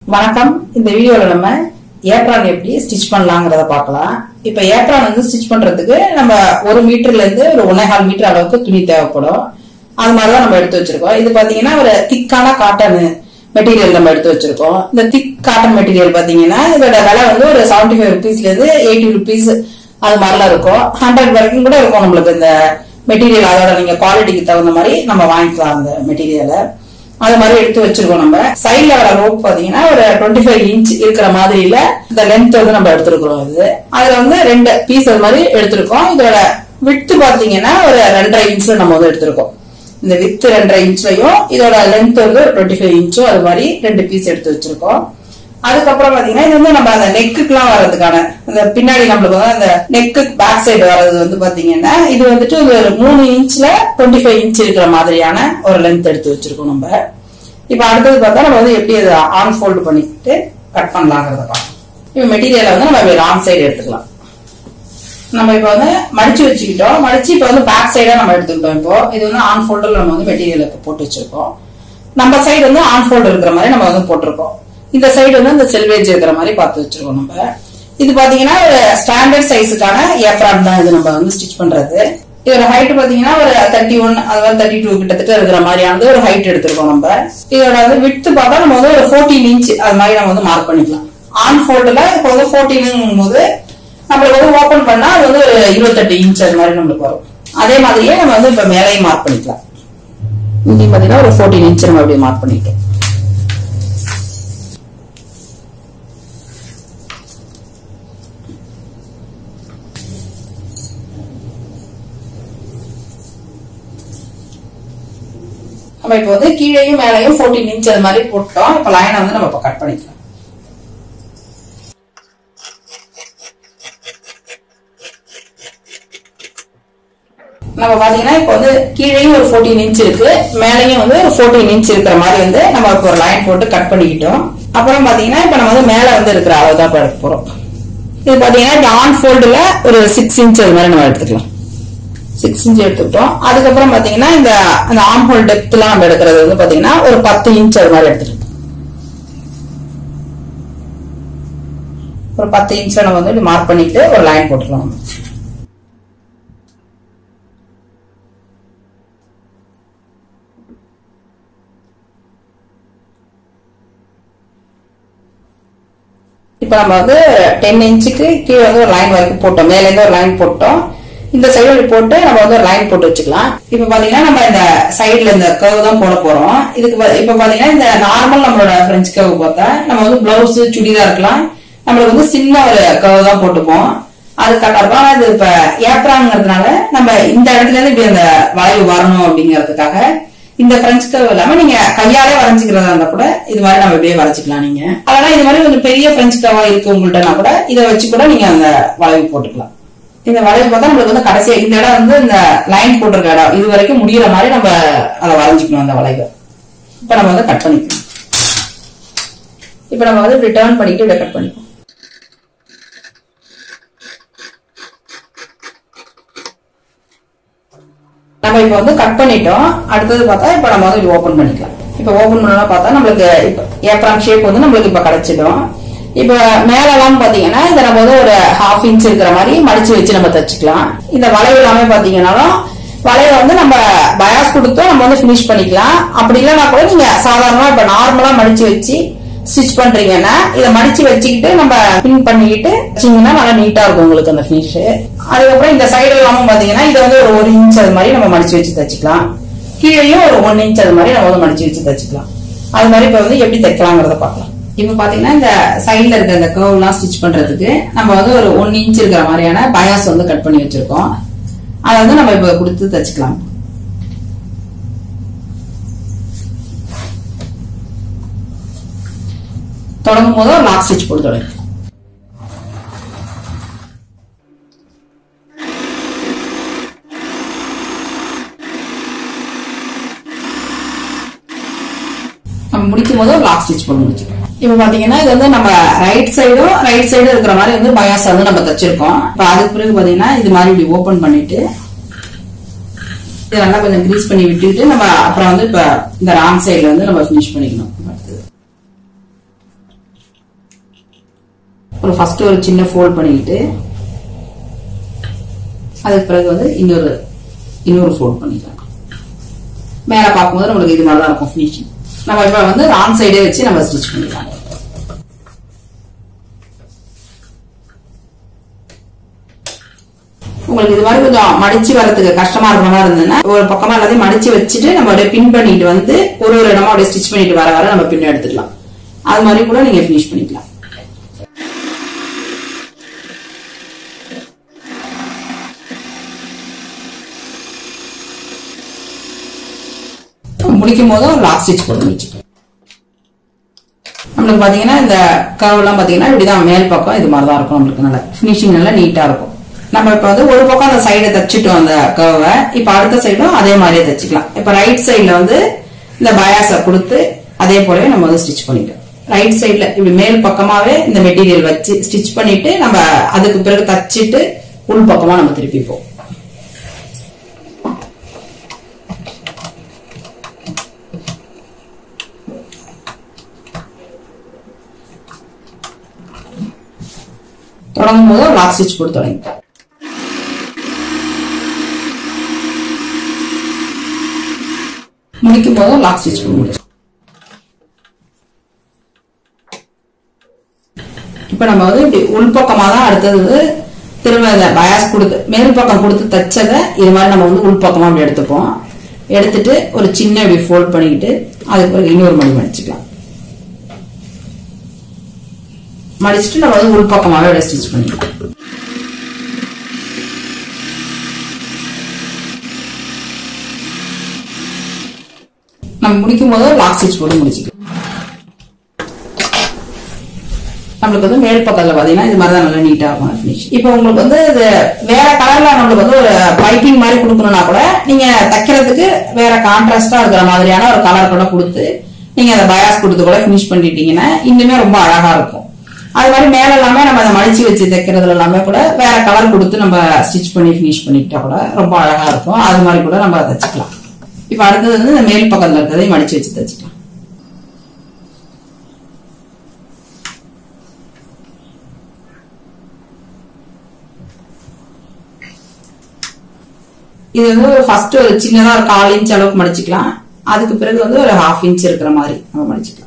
வணக்கம் இந்த வீடியோல நம்ம ஏப்ரான் எப்படி ஸ்டிச் பண்ணலாங்கிறத பார்க்கலாம் இப்ப ஏப்ரான் வந்து ஸ்டிச் பண்றதுக்கு நம்ம ஒரு மீட்டர்ல இருந்து ஒரு ஒன்னேகால் மீட்டர் அளவுக்கு துணி தேவைப்படும் அது மாதிரிதான் நம்ம எடுத்து வச்சிருக்கோம் இது பாத்தீங்கன்னா ஒரு திக்கான காட்டன் மெட்டீரியல் நம்ம எடுத்து வச்சிருக்கோம் இந்த திக் காட்டன் மெட்டீரியல் பாத்தீங்கன்னா இதோட விலை வந்து ஒரு செவன்டி ஃபைவ் ருபீஸ்ல இருந்து எயிட்டி ருபீஸ் அது மாதிரிலாம் இருக்கும் ஹண்ட்ரட் வரைக்கும் கூட இருக்கும் நம்மளுக்கு இந்த மெட்டீரியல் அதோட நீங்க குவாலிட்டிக்கு தகுந்த மாதிரி நம்ம வாங்கிக்கலாம் அந்த மெட்டீரியலை அது மாதிரி எடுத்து வச்சிருக்கோம் நம்ம சைட்ல வர ரோப் பாத்தீங்கன்னா ஒரு டுவெண்ட்டி ஃபைவ் இன்ச் இருக்கிற மாதிரில இந்த லென்த் வந்து நம்ம எடுத்திருக்கிறோம் இது அதுல வந்து ரெண்டு பீஸ் அது மாதிரி எடுத்திருக்கோம் இதோட விட்டு பாத்தீங்கன்னா ஒரு ரெண்டரை இன்ச்ல நம்ம வந்து எடுத்திருக்கோம் இந்த வித் ரெண்டரை இன்ச்லயும் இதோட லென்த் வந்து டுவெண்ட்டி ஃபைவ் இன்ச்சும் அது மாதிரி ரெண்டு பீஸ் எடுத்து வச்சிருக்கோம் அதுக்கப்புறம் பாத்தீங்கன்னா இது வந்து நம்ம அந்த நெக்குக்கெல்லாம் வர்றதுக்கான இந்த பின்னாடி நம்மளுக்கு வந்து அந்த நெக்கு பேக் சைடு வர்றது வந்து பாத்தீங்கன்னா இது வந்துட்டு ஒரு மூணு இன்ச்ல டுவெண்ட்டி ஃபைவ் இன்ச் இருக்கிற மாதிரியான ஒரு லென்த் எடுத்து வச்சிருக்கோம் நம்ம இப்ப அடுத்தது பார்த்தா நம்ம வந்து எப்படி அதை ஆன் ஃபோல்டு பண்ணிட்டு கட் பண்ணலாங்கிறத பார்க்கலாம் இப்ப மெட்டீரியலை வந்து நம்ம ஆன் சைடு எடுத்துக்கலாம் நம்ம இப்ப வந்து மடிச்சு வச்சுக்கிட்டோம் மடிச்சு இப்ப வந்து பேக் சைடா நம்ம எடுத்துக்கிட்டோம் இப்போ இது வந்து ஆன் ஃபோல்டர்ல நம்ம வந்து மெட்டீரியல் இப்ப போட்டு வச்சிருக்கோம் நம்ம சைடு வந்து ஆன் ஃபோல்டர் இருக்கிற மாதிரி நம்ம வந்து போட்டிருக்கோம் இந்த சைடு வந்து இந்த செல்வேஜ் இருக்கிற மாதிரி பார்த்து வச்சிருக்கோம் நம்ம இது பாத்தீங்கன்னா ஒரு ஸ்டாண்டர்ட் சைஸுக்கான ஏப்ரான் தான் இது நம்ம வந்து ஸ்டிச் பண்றது இதோட ஹைட் பாத்தீங்கன்னா ஒரு தேர்ட்டி ஒன் அது மாதிரி தேர்ட்டி டூ கிட்டத்தட்ட இருக்கிற மாதிரியானது ஒரு ஹைட் எடுத்திருக்கோம் நம்ம இதோட வந்து விட்டு பார்த்தா நம்ம வந்து ஒரு ஃபோர்டீன் இன்ச் அது மாதிரி நம்ம வந்து மார்க் பண்ணிக்கலாம் ஆன் ஃபோல்டுல இப்போ வந்து ஃபோர்டீன் போது நம்மளுக்கு வந்து ஓபன் பண்ணா அது வந்து ஒரு இருபத்தெட்டு இன்ச் அது மாதிரி நம்மளுக்கு வரும் அதே மாதிரியே நம்ம வந்து இப்ப மேலையும் மார்க் பண்ணிக்கலாம் இங்கேயும் பாத்தீங்கன்னா ஒரு ஃபோர்டீன் இன்ச் நம்ம அப்படியே மார்க் பண்ணிட்டோம் நம்ம இப்போ வந்து கீழேயும் மேலையும் ஃபோர்டீன் இன்ச் அது மாதிரி போட்டோம் இப்போ லைனை வந்து நம்ம இப்போ கட் பண்ணிக்கலாம் நம்ம பாத்தீங்கன்னா இப்போ வந்து கீழேயும் ஒரு ஃபோர்டீன் இன்ச் இருக்கு மேலேயும் வந்து ஒரு ஃபோர்டீன் இன்ச் இருக்கிற மாதிரி வந்து நம்ம இப்போ ஒரு லைன் போட்டு கட் பண்ணிக்கிட்டோம் அப்புறம் பாத்தீங்கன்னா இப்போ நம்ம வந்து மேல வந்து இருக்கிற அளவு தான் இப்போ எடுக்க போறோம் இது பாத்தீங்கன்னா இப்போ ஆன் ஃபோல்டுல ஒரு சிக்ஸ் இன்ச் அது மாதிரி நம்ம எடுத்துக்கலாம் சிக்ஸ் இன்ச் எடுத்துக்கிட்டோம் அதுக்கப்புறம் பாத்தீங்கன்னா இந்த அந்த ஆம் ஹோல் டெப்த்லாம் நம்ம எடுக்கிறது வந்து பாத்தீங்கன்னா ஒரு பத்து இன்ச் அது மாதிரி எடுத்துருக்கோம் ஒரு பத்து இன்ச்ல நம்ம வந்து மார்க் பண்ணிட்டு ஒரு லைன் போட்டுக்கலாம் இப்ப நம்ம வந்து டென் இன்ச்சுக்கு கீழே வந்து ஒரு லைன் வரைக்கும் போட்டோம் மேல இருந்து ஒரு லைன் போட்டோம் இந்த சைடு போட்டு நம்ம வந்து ஒரு லைன் போட்டு வச்சுக்கலாம் இப்ப பாத்தீங்கன்னா நம்ம இந்த சைடுல இந்த கர்வ் தான் போட போறோம் இதுக்கு பா- இப்ப பாத்தீங்கன்னா இந்த நார்மல் நம்மளோட பிரெஞ்சு கர்வ் பார்த்தா நம்ம வந்து பிளவுஸ் சுடிதார் இருக்கலாம் நம்மளுக்கு வந்து சின்ன ஒரு கர்வ் தான் போட்டுப்போம் அது கரெக்டா இருக்கும் ஆனா இது இப்ப ஏப்ராங்கிறதுனால நம்ம இந்த இடத்துல இருந்து இப்படி அந்த வளைவு வரணும் அப்படிங்கறதுக்காக இந்த பிரெஞ்சு கர்வ் இல்லாம நீங்க கையாலே வரைஞ்சுக்கிறதா இருந்தா கூட இது மாதிரி நம்ம இப்படியே வரைச்சிக்கலாம் நீங்க அதனால இது மாதிரி கொஞ்சம் பெரிய பிரெஞ்சு கர்வா இருக்கு உங்கள்ட்டனா கூட இதை வச்சு கூட நீங்க அந்த வளைவு போட்டுக்கலாம் இந்த வளைவு பார்த்தா நம்மளுக்கு வந்து கடைசியா இந்த இடம் வந்து இந்த லைன் போட்டிருக்க இடம் இது வரைக்கும் முடியிற மாதிரி நம்ம அதை வரைஞ்சிக்கணும் அந்த வளைவை இப்ப நம்ம வந்து கட் பண்ணிக்கலாம் இப்ப நம்ம வந்து இப்படி டர்ன் பண்ணிட்டு இதை கட் பண்ணிக்கலாம் நம்ம இப்ப வந்து கட் பண்ணிட்டோம் அடுத்தது பார்த்தா இப்ப நம்ம வந்து ஓபன் பண்ணிக்கலாம் இப்ப ஓபன் பண்ணலாம் பார்த்தா நம்மளுக்கு இப்ப ஏப்ரான் ஷேப் வந்து நம்மளுக்கு இப்ப கிடைச்சிடும் இப்ப மேலலாம் பாத்தீங்கன்னா இத நம்ம வந்து ஒரு ஹாஃப் இன்ச் இருக்கிற மாதிரி மடிச்சு வச்சு நம்ம தச்சுக்கலாம் இந்த வளைவு எல்லாமே பாத்தீங்கன்னாலும் வளைவை வந்து நம்ம பயாஸ் கொடுத்தும் நம்ம வந்து ஃபினிஷ் பண்ணிக்கலாம் அப்படி இல்லைன்னா கூட நீங்க சாதாரணமா இப்ப நார்மலா மடிச்சு வச்சு ஸ்டிச் பண்றீங்கன்னா இதை மடிச்சு வச்சுக்கிட்டு நம்ம பின் பண்ணிக்கிட்டு வச்சீங்கன்னா நல்லா நீட்டா இருக்கும் உங்களுக்கு அந்த ஃபினிஷ் அதுக்கப்புறம் இந்த சைடு எல்லாமும் பாத்தீங்கன்னா இதை வந்து ஒரு ஒரு இன்ச் அது மாதிரி நம்ம மடிச்சு வச்சு தச்சுக்கலாம் கீழேயும் ஒரு ஒன் இன்ச் அது மாதிரி நம்ம வந்து மடிச்சு வச்சு தச்சுக்கலாம் அது மாதிரி இப்ப வந்து எப்படி தைக்கலாங்கிறத பார்க்கலாம் இப்ப பாத்தீங்கன்னா இந்த சைடுல இருக்க இந்த கர்வ் எல்லாம் ஸ்டிச் பண்றதுக்கு நம்ம வந்து ஒரு ஒன் இன்ச் இருக்கிற மாதிரியான பயாஸ் வந்து கட் பண்ணி வச்சிருக்கோம் அதை வந்து நம்ம இப்ப கொடுத்து தச்சுக்கலாம் தொடங்கும் போது ஒரு லாக் ஸ்டிச் போட்டு தொடங்க நம்ம முடிக்கும் போது ஒரு லாக் ஸ்டிச் போட்டு முடிச்சிருக்கோம் இப்ப பாத்தீங்கன்னா இது வந்து நம்ம ரைட் சைடும் ரைட் சைடும் இருக்கிற மாதிரி வந்து பயாஸ் வந்து நம்ம தச்சிருக்கோம் இப்ப அதுக்கு பிறகு பாத்தீங்கன்னா இது மாதிரி இப்படி ஓபன் பண்ணிட்டு இதை நல்லா கொஞ்சம் கிரீஸ் பண்ணி விட்டுட்டு நம்ம அப்புறம் வந்து இப்ப இந்த ராங் சைடுல வந்து நம்ம ஃபினிஷ் பண்ணிக்கணும் அடுத்தது ஒரு ஃபர்ஸ்ட் ஒரு சின்ன ஃபோல்ட் பண்ணிக்கிட்டு அதுக்கு பிறகு வந்து இன்னொரு இன்னொரு ஃபோல்ட் பண்ணிக்கலாம் மேல பார்க்கும்போது நம்மளுக்கு இது மாதிரி தான் இருக்கும் ஃபினிஷிங் நம்ம இப்ப வந்து ராங் சைடே வச்சு நம்ம ஸ்டிச் பண்ணிக்கலாம் உங்களுக்கு இது மாதிரி கொஞ்சம் மடிச்சு வரதுக்கு கஷ்டமா இருக்கிற மாதிரி இருந்ததுன்னா ஒரு பக்கமா எல்லாத்தையும் மடிச்சு வச்சுட்டு நம்ம அப்படியே பின் பண்ணிட்டு வந்து ஒரு ஒரு இடமா அப்படியே ஸ்டிச் பண்ணிட்டு வர வர நம்ம பின் எடுத்துக்கலாம் அது மாதிரி கூட நீங்க ஃபினிஷ் பண்ணிக்கலாம் முடிக்கும் போதும் லாக் ஸ்டிச் போட்டு முடிச்சுக்கலாம் நம்மளுக்கு பாத்தீங்கன்னா இந்த கர்வ் எல்லாம் பாத்தீங்கன்னா இப்படிதான் மேல் பக்கம் இது மாதிரி தான் இருக்கும் நம்மளுக்கு நல்லா ஃபினிஷிங் நல்லா நீட்டா இருக்கும் நம்ம இப்ப வந்து ஒரு பக்கம் அந்த சைடை தச்சுட்டோம் அந்த கர்வை இப்ப அடுத்த சைடும் அதே மாதிரியே தச்சுக்கலாம் இப்ப ரைட் சைடுல வந்து இந்த பயாஸ கொடுத்து அதே போலவே நம்ம வந்து ஸ்டிச் பண்ணிட்டோம் ரைட் சைடுல இப்படி மேல் பக்கமாவே இந்த மெட்டீரியல் வச்சு ஸ்டிச் பண்ணிட்டு நம்ம அதுக்கு பிறகு தச்சுட்டு உள் பக்கமா நம்ம திருப்பிப்போம் தொடங்கும் போது லாக் ஸ்டிச் போட்டு தொடங்கிட்டோம் முடிக்கும் போதும் லாக் ஸ்டிச் பண்ணி முடிச்சோம் இப்ப நம்ம வந்து இப்படி உள்பக்கமா தான் அடுத்தது வந்து திரும்ப இந்த பயாஸ் கொடுத்து மேல் பக்கம் கொடுத்து தச்சதை இது மாதிரி நம்ம வந்து உள்பக்கமா அப்படி எடுத்துப்போம் எடுத்துட்டு ஒரு சின்ன இப்படி ஃபோல்ட் பண்ணிக்கிட்டு அதுக்கு ஒரு இன்னொரு மணி மடிச்சுக்கலாம் மடிச்சுட்டு நம்ம வந்து உள்பக்கமாவே அப்படியே ஸ்டிச் பண்ணிக்கலாம் நம்ம முடிக்கும் போது லாக் ஸ்டிச் போட்டு முடிச்சுக்கலாம் நம்மளுக்கு வந்து மேல் பக்கத்துல பாத்தீங்கன்னா இது மாதிரி தான் நல்லா நீட்டா இருக்கும் ஃபினிஷ் இப்போ உங்களுக்கு வந்து இது வேற கலர்ல நம்மளுக்கு வந்து ஒரு பைப்பிங் மாதிரி கொடுக்கணும்னா கூட நீங்க தைக்கிறதுக்கு வேற கான்ட்ராஸ்டா இருக்கிற மாதிரியான ஒரு கலர் கூட கொடுத்து நீங்க அந்த பயாஸ் கொடுத்து கூட ஃபினிஷ் பண்ணிட்டீங்கன்னா இன்னுமே ரொம்ப அழகா இருக்கும் அது மாதிரி மேல எல்லாமே நம்ம அதை மடிச்சு வச்சு தைக்கிறதுல எல்லாமே கூட வேற கலர் கொடுத்து நம்ம ஸ்டிச் பண்ணி ஃபினிஷ் பண்ணிக்கிட்டா கூட ரொம்ப அழகா இருக்கும் அது மாதிரி கூட நம்ம தச்சுக்கலாம் இப்ப அடுத்தது வந்து இந்த மேல் பக்கத்துல இருக்கிறதையும் மடிச்சு வச்சு தச்சுக்கலாம் இது வந்து ஒரு ஃபர்ஸ்ட் ஒரு சின்னதா ஒரு கால் இன்ச் அளவுக்கு மடிச்சுக்கலாம் அதுக்கு பிறகு வந்து ஒரு ஹாஃப் இன்ச் இருக்கிற மாதிரி நம்ம மடிச்சுக்கலாம்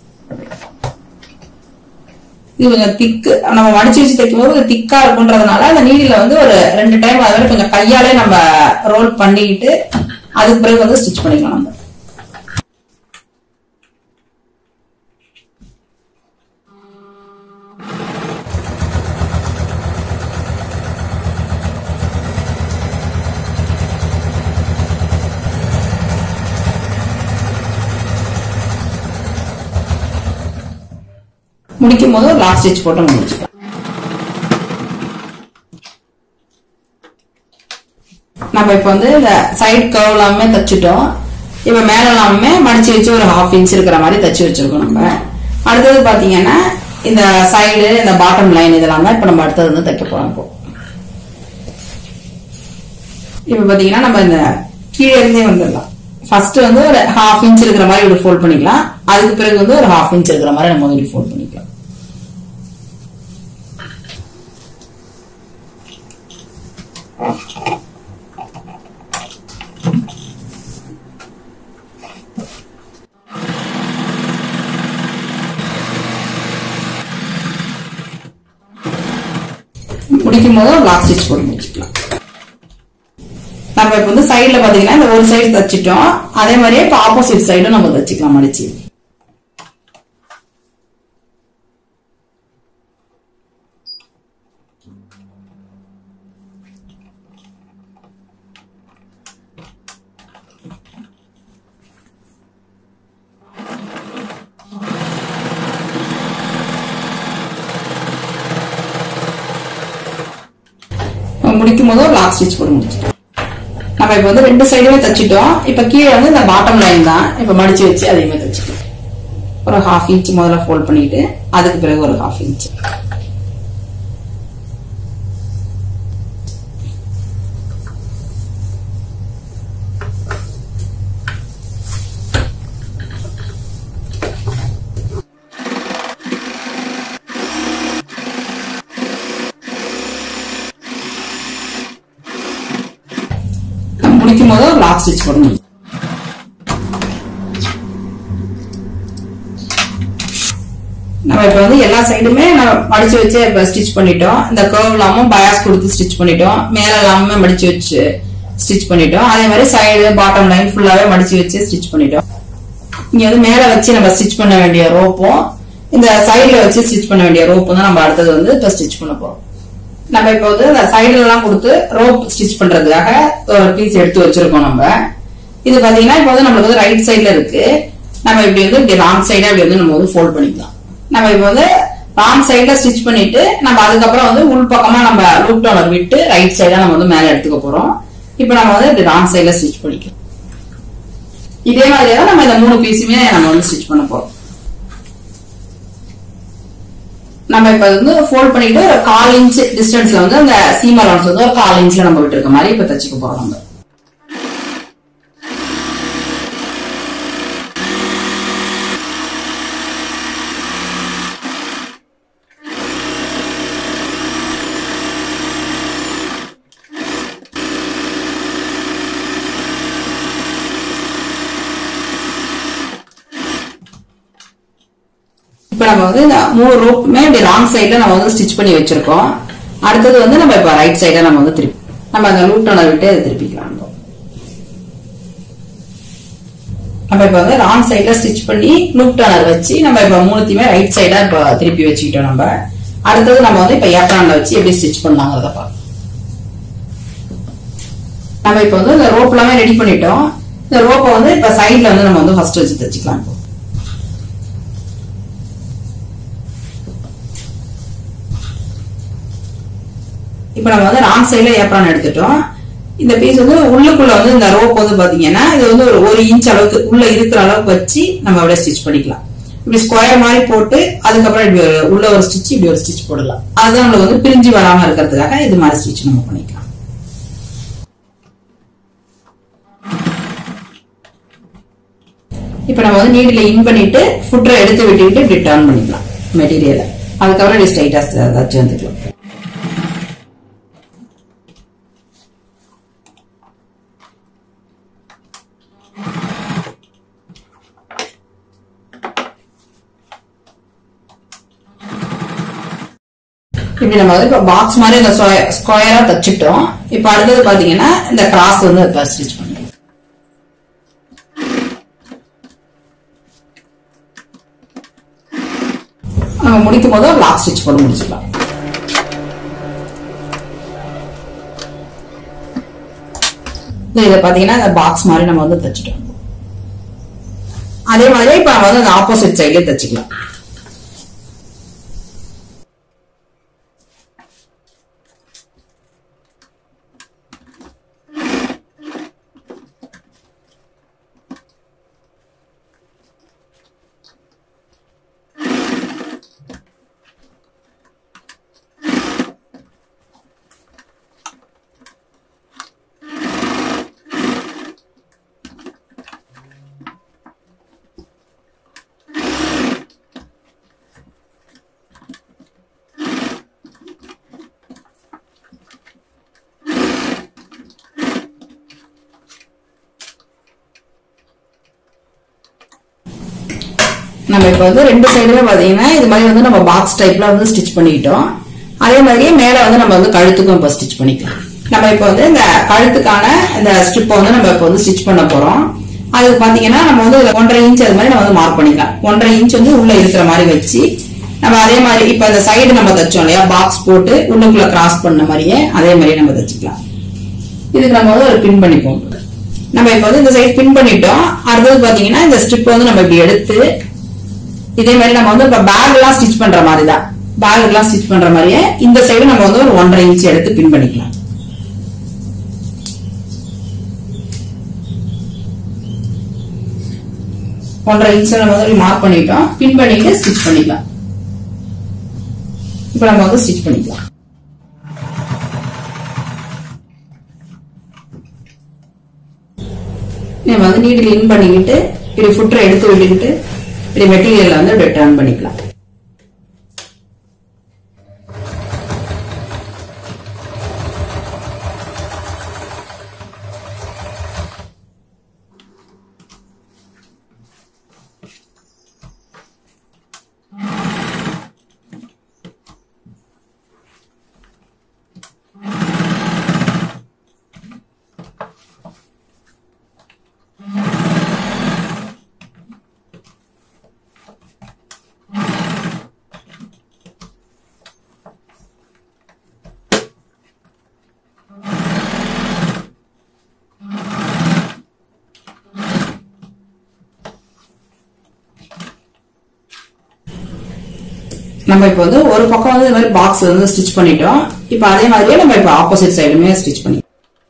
இது கொஞ்சம் திக்கு நம்ம மடிச்சு வச்சு தைக்கும் போது கொஞ்சம் திக்கா இருக்குன்றதுனால அந்த நீடில வந்து ஒரு ரெண்டு டைம் அது மாதிரி கொஞ்சம் கையாலே நம்ம ரோல் பண்ணிக்கிட்டு அதுக்கு பிறகு வந்து ஸ்டிச் பண்ணிக்கலாம் நம்ம முடிக்கும் போது லாக் ஸ்டிச் போட்டு முடிச்சுக்கலாம் நம்ம இப்ப வந்து இந்த சைடு கர்வ் எல்லாமே தச்சுட்டோம் இப்ப மேல எல்லாமே மடிச்சு வச்சு ஒரு ஹாஃப் இன்ச் இருக்கிற மாதிரி தச்சு வச்சிருக்கோம் நம்ம அடுத்தது பாத்தீங்கன்னா இந்த சைடு இந்த பாட்டம் லைன் இதெல்லாம் இப்ப நம்ம அடுத்தது வந்து தைக்க போறோம் இப்போ இப்ப பாத்தீங்கன்னா நம்ம இந்த கீழே இருந்தே வந்துடலாம் ஃபர்ஸ்ட் வந்து ஒரு ஹாஃப் இன்ச் இருக்கிற மாதிரி இப்படி ஃபோல்ட் பண்ணிக்கலாம் அதுக்கு பிறகு வந்து ஒரு ஹாஃப் இன்ச் இருக்கிற மாதிரி நம்ம வந்து ஃபோல்ட் பண்ணிக்கலாம் முடிக்கும் போது லாக் ஸ்டிச் போட்டு முடிச்சுக்கலாம் நம்ம இப்ப வந்து சைடுல பாத்தீங்கன்னா இந்த ஒரு சைடு தச்சிட்டோம் அதே மாதிரியே இப்ப ஆப்போசிட் சைடும் நம்ம தச்சுக்கலாம் மடிச்சு முடிக்கும் போது லாக் ஸ்டிச் போட்டு முடிச்சிட்டோம் நம்ம இப்ப வந்து ரெண்டு சைடுமே தச்சிட்டோம் இப்ப கீழே வந்து இந்த பாட்டம் லைன் தான் இப்ப மடிச்சு வச்சு அதையுமே தச்சுக்கலாம் ஒரு ஹாஃப் இன்ச் முதல்ல ஃபோல்ட் பண்ணிட்டு அதுக்கு பிறகு ஒரு ஹாஃப் இன்ச் லாக் ஸ்டிச் போட முடியும் நம்ம இப்ப வந்து எல்லா சைடுமே நம்ம மடிச்சு வச்சு இப்ப ஸ்டிச் பண்ணிட்டோம் இந்த கர்வ் இல்லாம பயாஸ் கொடுத்து ஸ்டிச் பண்ணிட்டோம் மேல இல்லாம மடிச்சு வச்சு ஸ்டிச் பண்ணிட்டோம் அதே மாதிரி சைடு பாட்டம் லைன் ஃபுல்லாவே மடிச்சு வச்சு ஸ்டிச் பண்ணிட்டோம் இங்க வந்து மேல வச்சு நம்ம ஸ்டிச் பண்ண வேண்டிய ரோப்பும் இந்த சைடுல வச்சு ஸ்டிச் பண்ண வேண்டிய ரோப்பும் தான் நம்ம அடுத்தது வந்து இப்ப ஸ்டிச் பண்ண போறோம் நம்ம இப்ப வந்து இந்த சைடுல எல்லாம் கொடுத்து ரோப் ஸ்டிச் பண்றதுக்காக ஒரு பீஸ் எடுத்து வச்சிருக்கோம் நம்ம இது பாத்தீங்கன்னா இப்ப வந்து நம்மளுக்கு வந்து ரைட் சைடுல இருக்கு நம்ம இப்படி வந்து இப்படி ராங் சைடா இப்படி வந்து நம்ம வந்து ஃபோல்ட் பண்ணிக்கலாம் நம்ம இப்ப வந்து ராங் சைடுல ஸ்டிச் பண்ணிட்டு நம்ம அதுக்கப்புறம் வந்து உள் பக்கமா நம்ம லூப் டவுனர் விட்டு ரைட் சைடா நம்ம வந்து மேல எடுத்துக்க போறோம் இப்ப நம்ம வந்து இப்படி ராங் சைடுல ஸ்டிச் பண்ணிக்கலாம் இதே மாதிரியே தான் நம்ம இந்த மூணு பீஸுமே நம்ம வந்து ஸ்டிச் பண்ண போறோம் நம்ம இப்ப வந்து ஃபோல்ட் பண்ணிட்டு ஒரு கால் இன்ச் டிஸ்டன்ஸ்ல வந்து அந்த சீம் அலவன்ஸ் வந்து ஒரு கால் இன்ச்ல நம்ம விட்டுருக்க மாதிரி இப்ப தச்சுக்க போறோம் நம்ம இப்ப நம்ம வந்து இந்த மூணு ரோப்புமே இப்படி ராங் சைடுல நம்ம வந்து ஸ்டிச் பண்ணி வச்சிருக்கோம் அடுத்தது வந்து நம்ம இப்ப ரைட் சைடுல நம்ம வந்து திருப்பி நம்ம அந்த லூப் டர்னர் விட்டு அதை திருப்பிக்கலாம் நம்ம. நம்ம இப்ப வந்து ராங் சைடுல ஸ்டிச் பண்ணி லூப் டர்னர் வச்சு நம்ம இப்ப மூணுத்தையுமே ரைட் சைடா இப்ப திருப்பி வச்சுக்கிட்டோம் நம்ம அடுத்தது நம்ம வந்து இப்ப ஏப்ரான்ல வச்சு எப்படி ஸ்டிச் பண்ணலாங்கிறத பார்க்கலாம் நம்ம இப்ப வந்து இந்த ரோப் எல்லாமே ரெடி பண்ணிட்டோம் இந்த ரோப்பை வந்து இப்ப சைடுல வந்து நம்ம வந்து ஃபர்ஸ்ட் வச்சு தச்சுக்கலாம் இப்போ இப்ப நம்ம வந்து ராங் சைடுல ஏப்ரான் எடுத்துட்டோம் இந்த பீஸ் வந்து உள்ளுக்குள்ள வந்து இந்த ரோப் வந்து பாத்தீங்கன்னா இது வந்து ஒரு ஒரு இன்ச் அளவுக்கு உள்ள இருக்கிற அளவுக்கு வச்சு நம்ம அப்படியே ஸ்டிச் பண்ணிக்கலாம் இப்படி ஸ்கொயர் மாதிரி போட்டு அதுக்கப்புறம் இப்படி ஒரு உள்ள ஒரு ஸ்டிச் இப்படி ஒரு ஸ்டிச் போடலாம் அதுதான் நம்மளுக்கு வந்து பிரிஞ்சு வராம இருக்கிறதுக்காக இது மாதிரி ஸ்டிச் நம்ம பண்ணிக்கலாம் இப்ப நம்ம வந்து நீடில இன் பண்ணிட்டு ஃபுட்டரை எடுத்து விட்டுக்கிட்டு இப்படி டர்ன் பண்ணிக்கலாம் மெட்டீரியலை அதுக்கப்புறம் இப்படி ஸ்ட்ரைட்டா தச்சு வந்துக்கலாம் இப்படி நம்ம வந்து இப்ப பாக்ஸ் மாதிரி இந்த ஸ்கொயரா தச்சுட்டோம் இப்ப அடுத்தது பாத்தீங்கன்னா இந்த கிராஸ் வந்து இப்ப ஸ்டிச் பண்ணுறோம் நம்ம முடிக்கும் போது லாக் ஸ்டிச் போட்டு முடிச்சுக்கலாம் இதை பாத்தீங்கன்னா இந்த பாக்ஸ் மாதிரி நம்ம வந்து தச்சுட்டோம் அதே மாதிரி இப்ப நம்ம வந்து அந்த ஆப்போசிட் சைட்லயே தச்சுக்கலாம் நம்ம இப்ப வந்து ரெண்டு சைடுமே பாத்தீங்கன்னா இது மாதிரி வந்து நம்ம பாக்ஸ் டைப்ல வந்து ஸ்டிச் பண்ணிக்கிட்டோம் அதே மாதிரியே மேல வந்து நம்ம வந்து கழுத்துக்கும் இப்ப ஸ்டிச் பண்ணிக்கலாம் நம்ம இப்ப வந்து இந்த கழுத்துக்கான இந்த ஸ்ட்ரிப்பை வந்து நம்ம இப்ப வந்து ஸ்டிச் பண்ண போறோம் அதுக்கு பாத்தீங்கன்னா நம்ம வந்து இதுல ஒன்றரை இன்ச் அது மாதிரி நம்ம வந்து மார்க் பண்ணிக்கலாம் ஒன்றரை இன்ச் வந்து உள்ள இருக்கிற மாதிரி வச்சு நம்ம அதே மாதிரி இப்ப இந்த சைடு நம்ம தச்சோம் இல்லையா பாக்ஸ் போட்டு உள்ளுக்குள்ள கிராஸ் பண்ண மாதிரியே அதே மாதிரி நம்ம தச்சுக்கலாம் இதுக்கு நம்ம வந்து ஒரு பின் பண்ணிப்போம் நம்ம இப்ப வந்து இந்த சைடு பின் பண்ணிட்டோம் அடுத்தது பாத்தீங்கன்னா இந்த ஸ்ட்ரிப் வந்து நம்ம இப்படி எடுத்து இதே மாதிரி நம்ம வந்து இப்ப பேக் எல்லாம் ஸ்டிச் பண்ற மாதிரி தான் பேக் எல்லாம் ஸ்டிச் பண்ற மாதிரியே இந்த சைடு நம்ம வந்து ஒரு ஒன்றரை இன்ச் எடுத்து பின் பண்ணிக்கலாம் ஒன்றரை இன்ச் நம்ம வந்து மார்க் பண்ணிட்டோம் பின் பண்ணிட்டு ஸ்டிச் பண்ணிக்கலாம் இப்ப நம்ம வந்து ஸ்டிச் பண்ணிக்கலாம் நம்ம வந்து நீடில் இன் பண்ணிக்கிட்டு இப்படி ஃபுட்டரை எடுத்து விட்டுக்கிட்டு இப்படி மெட்டீரியல் வந்து இப்படி டர்ன் பண்ணிக்கலாம் நம்ம இப்போ வந்து ஒரு பக்கம் வந்து இந்த மாதிரி பாக்ஸ் வந்து ஸ்டிச் பண்ணிட்டோம் இப்போ அதே மாதிரியே நம்ம இப்போ ஆப்போசிட் சைடுமே ஸ்டிச் பண்ணி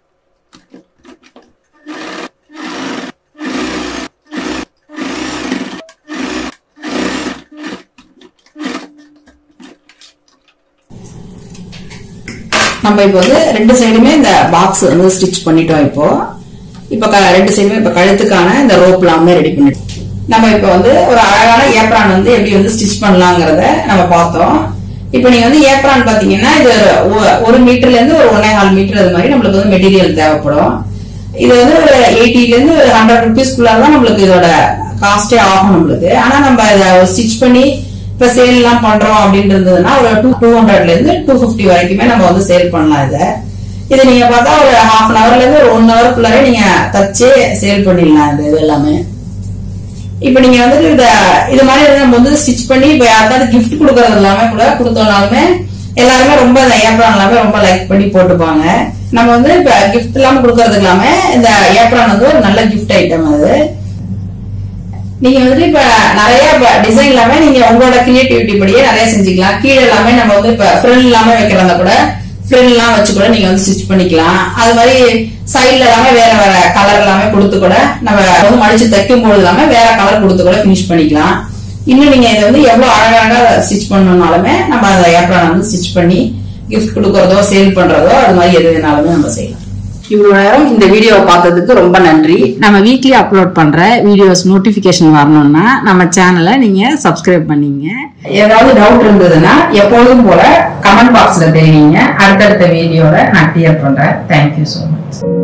நம்ம இப்போ வந்து ரெண்டு சைடுமே இந்த பாக்ஸ் வந்து ஸ்டிச் பண்ணிட்டோம் இப்போ இப்போ க- ரெண்டு சைடுமே இப்போ கழுத்துக்கான இந்த ரோப் எல்லாமே ரெடி பண்ணிட்டோம் நம்ம இப்போ வந்து ஒரு அழகான ஏப்ரான் வந்து எப்படி வந்து ஸ்டிச் பண்ணலாங்கிறத நம்ம பார்த்தோம் இப்போ நீங்க வந்து ஏப்ரான் பாத்தீங்கன்னா இது ஒரு ஒ- ஒரு மீட்டர்ல இருந்து ஒரு ஒன்னே கால் மீட்டர் அது மாதிரி நம்மளுக்கு வந்து மெட்டீரியல் தேவைப்படும் இது வந்து ஒரு எயிட்டில இருந்து ஒரு ஹண்ட்ரட் ருபீஸ்க்குள்ள தான் நம்மளுக்கு இதோட காஸ்டே ஆகும் நம்மளுக்கு ஆனா நம்ம இதை ஸ்டிச் பண்ணி இப்ப சேல் எல்லாம் பண்றோம் அப்படின்னு இருந்ததுன்னா ஒரு டூ டூ ஹண்ட்ரட்ல இருந்து டூ பிப்டி வரைக்குமே நம்ம வந்து சேல் பண்ணலாம் இதை இது நீங்க பார்த்தா ஒரு ஹாஃப் அன் ஹவர்ல இருந்து ஒரு ஒன் ஹவருக்குள்ளாரே நீங்க தச்சே சேல் பண்ணிடலாம் இந்த இது எல்லாமே இப்ப நீங்க வந்து இந்த இது மாதிரி வந்து நம்ம வந்து ஸ்டிச் பண்ணி இப்ப யாருக்காவது கிஃப்ட் கொடுக்கறது எல்லாமே கூட கொடுத்தோம்னாலுமே எல்லாருமே ரொம்ப இந்த ஏப்ரான் எல்லாமே ரொம்ப லைக் பண்ணி போட்டுப்பாங்க நம்ம வந்து இப்ப கிஃப்ட் இல்லாம கொடுக்கறதுக்கு எல்லாமே இந்த ஏப்ரான் வந்து ஒரு நல்ல கிஃப்ட் ஐட்டம் அது நீங்க வந்து இப்ப நிறைய டிசைன் எல்லாமே நீங்க உங்களோட கிரியேட்டிவிட்டி படியே நிறைய செஞ்சுக்கலாம் கீழே எல்லாமே நம்ம வந்து இப்ப ஃப்ரில் இல்லாம வைக்கிறதா கூட ஃப்ரில் எல்லாம் வச்சு கூட நீங்க வந்து ஸ்டிச் பண்ணிக்கலாம் அது மாதிரி சைடுல எல்லாமே வேற வேற கலர் எல்லாமே கொடுத்து கூட நம்ம வந்து மடிச்சு தைக்கும் பொழுது எல்லாமே வேற கலர் கொடுத்து கூட ஃபினிஷ் பண்ணிக்கலாம் இன்னும் நீங்க இதை வந்து எவ்வளவு அழகாக ஸ்டிச் பண்ணணும்னாலுமே நம்ம அந்த ஏப்ரான் வந்து ஸ்டிச் பண்ணி கிஃப்ட் கொடுக்கறதோ சேல் பண்றதோ அது மாதிரி எது வேணாலுமே நம்ம செய்யலாம் இவ்வளவு நேரம் இந்த வீடியோவை பார்த்ததுக்கு ரொம்ப நன்றி நம்ம வீக்லி அப்லோட் பண்ற வீடியோஸ் நோட்டிபிகேஷன் வரணும்னா நம்ம சேனலை நீங்க சப்ஸ்கிரைப் பண்ணீங்க ஏதாவது டவுட் இருந்ததுன்னா எப்பொழுதும் போல கமெண்ட் பாக்ஸ்ல தெரிவிங்க அடுத்தடுத்த வீடியோல நான் கிளியர் பண்றேன் தேங்க்யூ ஸோ மச்